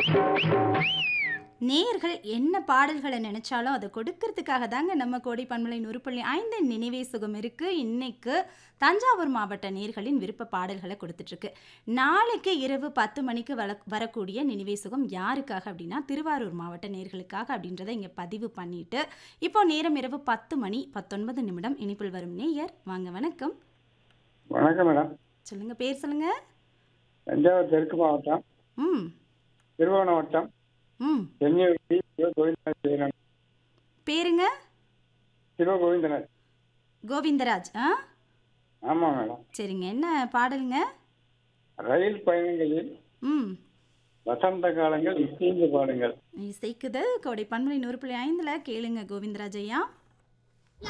நேயர்கள் என்ன பாடல்களை நினைச்சாலும் அதை கொடுக்கறதுக்காக தாங்க நம்ம கோடி பண்பலை நூறுப்புள்ளி ஐந்து நினைவே சுகம் இருக்கு இன்னைக்கு தஞ்சாவூர் மாவட்ட நேர்களின் விருப்ப பாடல்களை கொடுத்துட்டு இருக்கு நாளைக்கு இரவு பத்து மணிக்கு வர வரக்கூடிய நினைவே சுகம் யாருக்காக அப்படின்னா திருவாரூர் மாவட்ட நேர்களுக்காக அப்படின்றத இங்கே பதிவு பண்ணிட்டு இப்போ நேரம் இரவு பத்து மணி பத்தொன்பது நிமிடம் இனிப்பில் வரும் நேயர் வாங்க வணக்கம் வணக்கம் மேடம் சொல்லுங்க பேர் சொல்லுங்க தஞ்சாவூர் தெற்கு மாவட்டம் ம் திருவோணம் வட்டம் ம் சென்னிவெட்டி சிவகோவிந்தநாத் செய்கிறேன் பேருங்க சிவகோவிந்தநாத் கோவிந்தராஜ் ஆ ஆமாம் மேடம் சரிங்க என்ன பாடலுங்க ரயில் பயணங்களில் ம் வசந்த காலங்கள் இசைந்து பாடுங்கள் இசைக்குது கோடை பன்மொழி நூறு புள்ளி ஐந்தில் கேளுங்க கோவிந்தராஜ் ஐயா